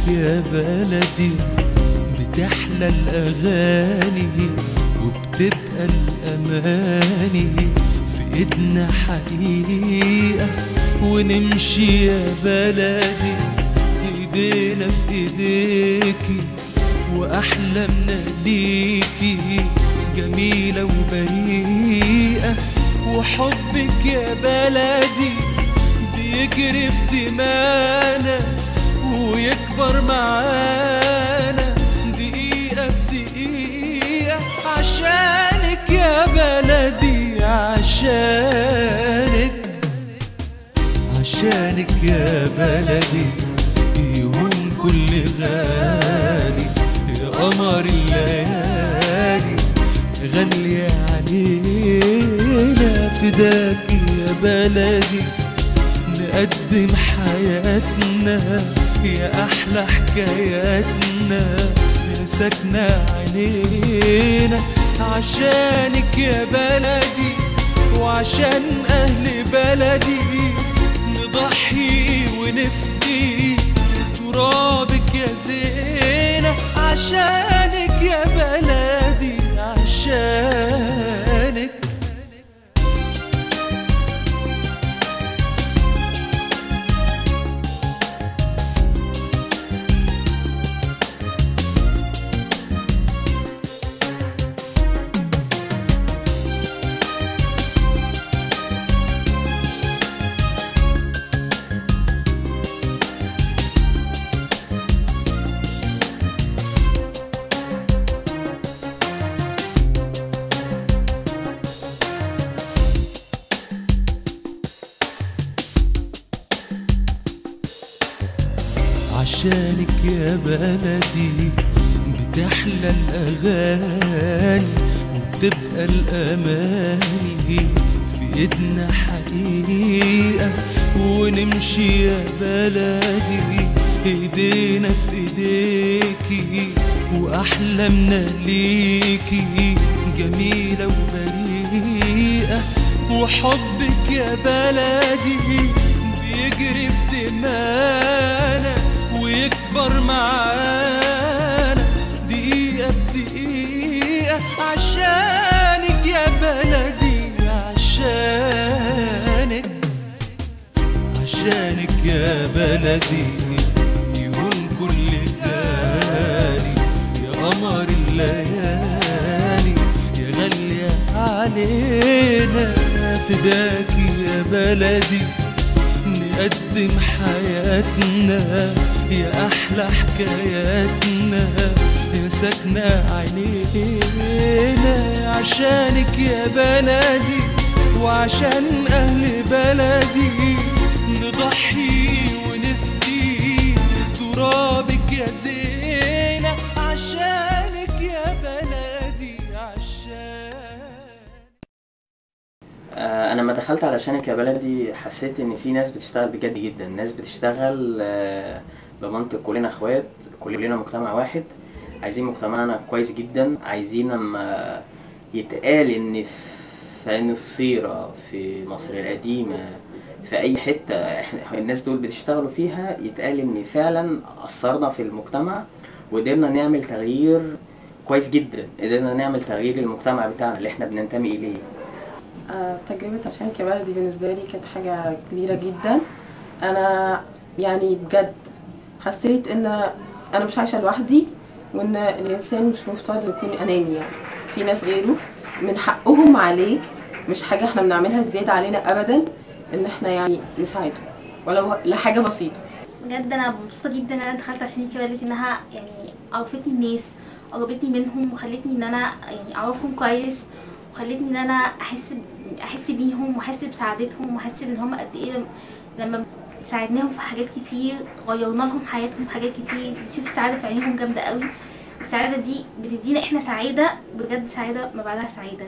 يا بلدي بتحلى الأغاني وبتبقى الأماني في إيدنا حقيقة ونمشي يا بلدي إيدينا في إيديكي وأحلامنا ليكي جميلة وبريئة وحبك يا بلدي بيجري في دمانا ويكبر معانا دقيقة بدقيقة عشانك يا بلدي عشانك عشانك يا بلدي يهون كل غالي يا قمر الليالي غالية علينا فداك يا بلدي نقدم حياتنا يا أحلى حكاياتنا يا ساكنة عينينا عشانك يا بلدي وعشان أهل بلدي نضحي ونفدي ترابك يا زينة عشانك يا بلدي عشانك عشانك يا بلدي بتحلى الأغاني وبتبقى الأماني في إيدنا حقيقة ونمشي يا بلدي إيدينا في إيديكي وأحلامنا ليكي جميلة وبريئة وحبك يا بلدي بيجري في دمانا ويكبر معانا دقيقة بدقيقة عشانك يا بلدي عشانك عشانك يا بلدي يهون كل غالي يا قمر الليالي يا غالية علينا فداكي يا بلدي نقدم حياتنا يا أحلى حكاياتنا يا ساكنة عينينا عشانك يا بلدي وعشان أهل بلدي نضحي ونفدي ترابك يا زينة عشانك يا بلدي عشان آه، انا لما دخلت علشانك يا بلدي حسيت ان في ناس بتشتغل بجد جدا ناس بتشتغل آه، بمنطق كلنا اخوات كلنا مجتمع واحد عايزين مجتمعنا كويس جدا عايزين لما يتقال ان في عين الصيرة في مصر القديمة في اي حتة احنا الناس دول بتشتغلوا فيها يتقال ان فعلا اثرنا في المجتمع وقدرنا نعمل تغيير كويس جدا قدرنا نعمل تغيير المجتمع بتاعنا اللي احنا بننتمي اليه آه، تجربة عشانك يا بلدي بالنسبة لي كانت حاجة كبيرة جدا أنا يعني بجد حسيت إن أنا مش عايشة لوحدي وإن الإنسان مش مفترض يكون أناني يعني في ناس غيره من حقهم عليه مش حاجة احنا بنعملها زيادة علينا أبدا إن احنا يعني نساعدهم ولو لحاجة بسيطة بجد انا مبسوطه جدا ان انا دخلت عشان كده والدتي انها يعني عرفتني الناس قربتني منهم وخلتني ان انا يعني اعرفهم كويس وخلتني ان انا احس ب- احس بيهم واحس بسعادتهم واحس ان هم قد ايه لم- لما ساعدناهم في حاجات كتير غيرنا لهم حياتهم في حاجات كتير بتشوف السعاده في عينيهم جامده قوي السعاده دي بتدينا احنا سعاده بجد سعاده ما بعدها سعاده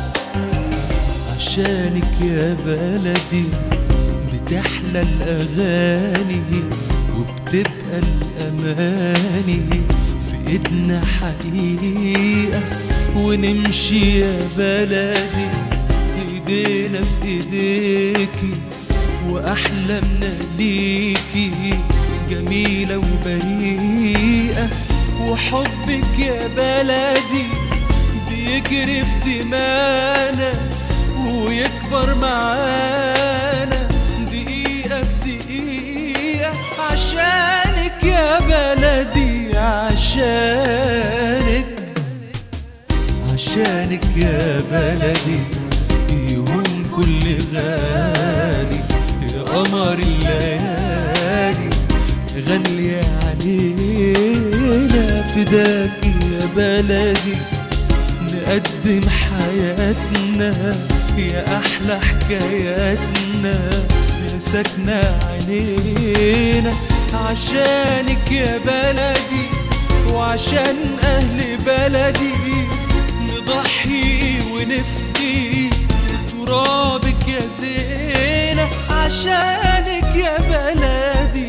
عشانك يا بلدي بتحلى الأغاني وبتبقى الأماني في إيدنا حقيقة ونمشي يا بلدي إيدينا في إيديكي وأحلامنا ليكي جميلة وبريئة وحبك يا بلدي بيجري في دمانا ويكبر معانا دقيقة بدقيقة عشانك يا بلدي عشانك عشانك يا بلدي يهون كل غالي يا قمر الليالي غالية علينا فداك يا بلدي نقدم حياتنا يا أحلى حكاياتنا يا ساكنة عينينا عشانك يا بلدي وعشان أهل بلدي نضحي ونفدي ترابك يا زينة عشانك يا بلدي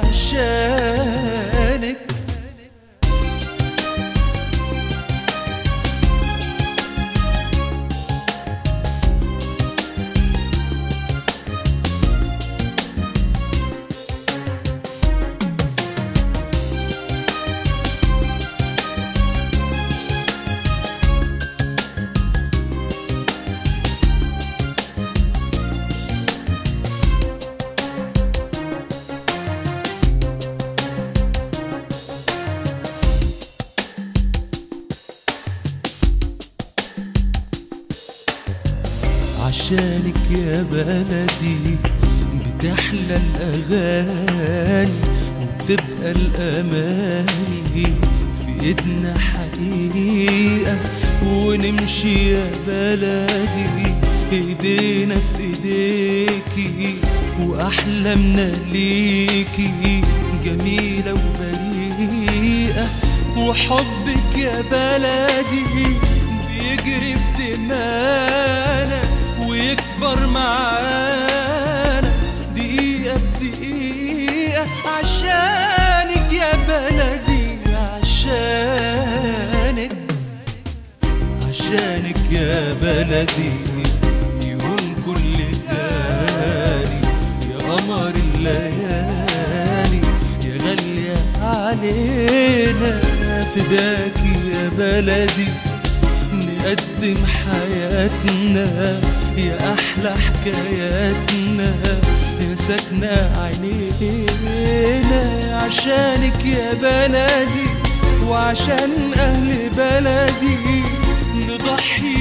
عشانك عشانك يا بلدي بتحلى الأغاني وبتبقى الأماني في إيدنا حقيقة ونمشي يا بلدي إيدينا في إيديكي وأحلامنا ليكي جميلة وبريئة وحبك يا بلدي بيجري في دمانا ويكبر معانا دقيقة بدقيقة عشانك يا بلدي عشانك عشانك يا بلدي يهون كل غالي يا قمر الليالي يا غالية علينا فداكي يا بلدي نقدم حياتنا يا أحلى حكاياتنا يا ساكنة عينينا عشانك يا بلدي وعشان أهل بلدي نضحي